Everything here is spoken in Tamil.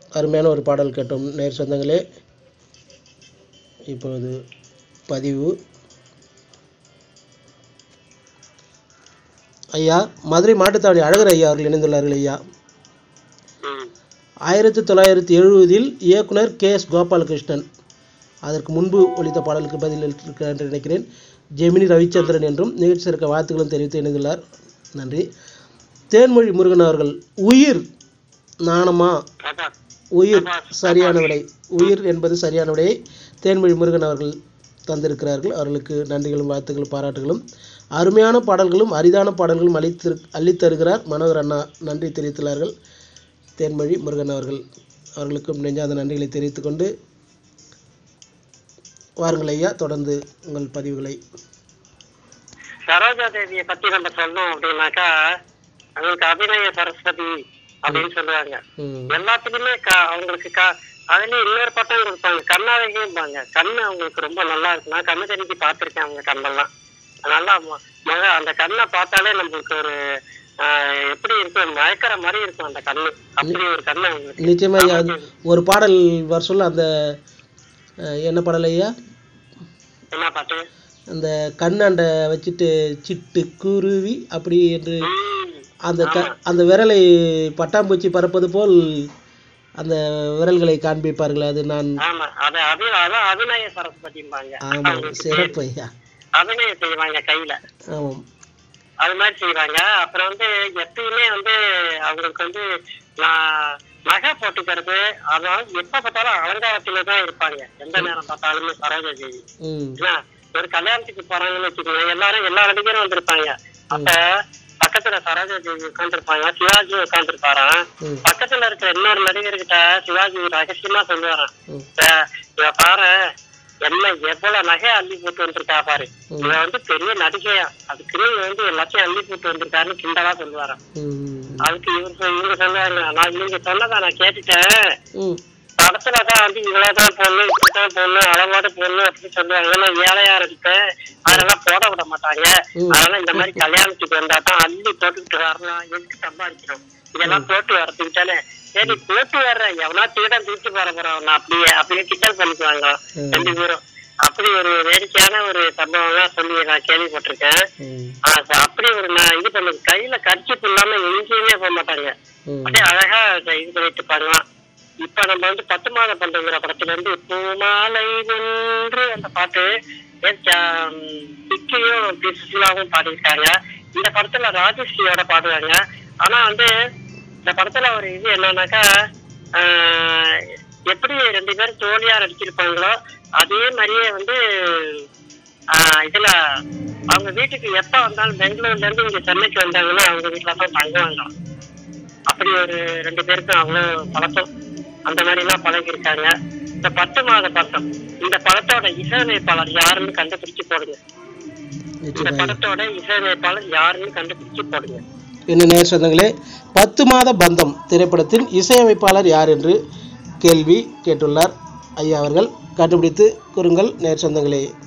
அருமையான ஒரு பாடல் கேட்டோம் நேர் சொந்தங்களே இப்பொழுது பதிவு ஐயா மதுரை மாட்டுத்தாவணி அழகர் ஐயா அவர்கள் இணைந்துள்ளார்கள் ஐயா ம் ஆயிரத்தி தொள்ளாயிரத்தி எழுபதில் இயக்குனர் கே எஸ் கோபாலகிருஷ்ணன் அதற்கு முன்பு ஒலித்த பாடலுக்கு பதில் இருக்கிறார் என்று நினைக்கிறேன் ஜெமினி ரவிச்சந்திரன் என்றும் நிகழ்ச்சி இருக்க வாழ்த்துக்களும் தெரிவித்து இணைந்துள்ளார் நன்றி தேன்மொழி முருகன் அவர்கள் உயிர் நாணமா அதான் உயிர் சரியான விடை உயிர் என்பது சரியான விடையை தேன்மொழி முருகன் அவர்கள் தந்திருக்கிறார்கள் அவர்களுக்கு நன்றிகளும் வாழ்த்துக்களும் பாராட்டுகளும் அருமையான பாடல்களும் அரிதான பாடல்களும் அளித்து அள்ளித் தருகிறார் மனோகர் அண்ணா நன்றி தெரிவித்துள்ளார்கள் தேன்மொழி முருகன் அவர்கள் அவர்களுக்கும் நெஞ்சாத நன்றிகளை தெரிவித்துக் கொண்டு வாருங்கள் ஐயா தொடர்ந்து உங்கள் பதிவுகளை சரோஜா தேவியை பத்தி நம்ம சொன்னோம் அப்படின்னாக்கா அவங்களுக்கு அபிநய சரஸ்வதி அப்படின்னு சொல்லுவாங்க ம் எல்லாத்துலயுமே க- அவங்களுக்கு க அதுலயும் இன்னொரு பட்டம் கொடுப்பாங்க கண்ணாதகிம்பாங்க கண்ணு அவங்களுக்கு ரொம்ப நல்லா இருக்கு நான் கண்ணு தெரிஞ்சு பார்த்திருக்கேன் அவங்க கண்ணெல்லாம் நல்லா மொ- முத அந்த கண்ணை பார்த்தாலே நம்மளுக்கு ஒரு ஆஹ், எப்படி இருக்கும் மயக்கிற மாதிரி இருக்கும் அந்த கண்ணு அப்படி ஒரு கண்ணு அவங்களுக்கு நிச்சயமா ஐயா அது ஒரு பாடல் வர சொல்ல அந்த அஹ், என்ன பாடல் ஐயா என்ன பாட்டு அந்த கண்ணாண்டை வச்சுட்டு சிட்டு குருவி அப்படி என்று ம், அந்த க அந்த விரலை பட்டாம்பூச்சி பறப்பது போல் அந்த விரல்களை காண்பிப்பார்கள் அது நான் ஆமா அது அது அதான் அபிநய சரஸ்வதிம்பாங்க ஆமாம் சிறப்பு ஐயா அபிநயம் செய்வாங்க கையில ஆமாம் அது மாதிரி செய்வாங்க அப்புறம் வந்து எப்பயுமே வந்து அவங்களுக்கு வந்து நான் நகை போட்டுக்கிறது அதாவது எப்ப பார்த்தாலும் அலங்காரத்துல தான் இருப்பாங்க எந்த நேரம் பார்த்தாலுமே சரோஜா தேவி ம் ஏன்னா ஒரு கல்யாணத்துக்கு போறாங்கன்னு வச்சுக்கோங்க எல்லாரும் எல்லா நடிகரும் வந்திருப்பாங்க அப்ப பக்கத்துல சரோஜா தேவி உட்காந்துருப்பாங்க சிவாஜி உட்காந்துருப்பாராம் ம் பக்கத்துல இருக்கிற இன்னொரு நடிகர்கிட்ட சிவாஜி ரகசியமா சொல்லுவாராம் ம் "இவ- இவ பாரு என்ன எவ்வளவு நகை அள்ளி போட்டு வந்திருக்கா பாரு இவ வந்து பெரிய நடிகையா அதுக்குன்னு இவ வந்து எல்லாத்தையும் அள்ளி போட்டு வந்திருக்காருன்னு கிண்டலா சொல்லுவாராம் ம் அதுக்கு இவர் சொ- இவங்க சொல்லுவாங்க நான் நீங்க சொன்னதை நான் கேட்டுட்டேன் ம் படத்துல தான் வந்து இவ்வளவுதான் போடணும் இப்படிதான் போடணும் அளவோட போடணும் அப்படின்னு சொல்லுவாங்க ஏன்னா ஏழையா இருப்பேன் அதெல்லாம் போட விட மாட்டாங்க ம். அதனால இந்த மாதிரி கல்யாணத்துக்கு வந்தா தான் அள்ளி போட்டுக்கிட்டு வரலாம் எதுக்கு சம்பாதிக்கணும் இதெல்லாம் போட்டு வரதுக்கு தானே சரி போட்டு வர்றேன் எவனா திருடன் தூக்கி போற போறான் நான் அப்படியே அப்படியே கிண்டல் பண்ணிக்குவாங்க ம். ரெண்டு பேரும் அப்படி ஒரு வேடிக்கையான ஒரு சம்பவம்லாம் சொல்லி நான் கேள்விப்பட்டிருக்கேன் ம் ஆ, ச- அப்படி ஒரு நான் இது பண்ண கையில கடிச்சிப்பு இல்லாம எங்கேயுமே போக மாட்டாங்க ம் அப்படியே அழகா இதை இது பண்ணிட்டு பண்ணலாம் இப்ப நம்ம வந்து பத்து மாத பண்டுங்கிற படத்துல இருந்து பூமாலை ஒன்று அந்த பாட்டு பிக்கையும் சுசிலாவும் பாடியிருக்காங்க இந்த படத்துல ராஜஸ்ரீயோட பாடுவாங்க ஆனா வந்து இந்த படத்துல ஒரு இது என்னன்னாக்கா ஆஹ், எப்படி ரெண்டு பேரும் தோழியா நடிச்சிருப்பாங்களோ அதே மாதிரியே வந்து ஆஹ், இதுல அவங்க வீட்டுக்கு எப்ப வந்தாலும் பெங்களூர்ல இருந்து இங்க சென்னைக்கு வந்தாங்கன்னா அவங்க வீட்டுல தான் தங்குவாங்க அப்படி ஒரு ரெண்டு பேருக்கும் அவ்வளவு பழக்கம் அந்த மாதிரி எல்லாம் பழகி இருக்காங்க இந்த பத்து மாத பட்டம் இந்த படத்தோட இசையமைப்பாளர் யாருன்னு கண்டுபிடிச்சு போடுங்க இந்த நிச்சயமா படத்தோட இசையமைப்பாளர் யாருன்னு கண்டுபிடிச்சு போடுங்க என்ன நேர் சொந்தங்களே பத்து மாத பந்தம் திரைப்படத்தின் இசையமைப்பாளர் யார் என்று கேள்வி கேட்டுள்ளார் ஐயா அவர்கள் கண்டுபிடித்து கூறுங்கள் நேர் சொந்தங்களே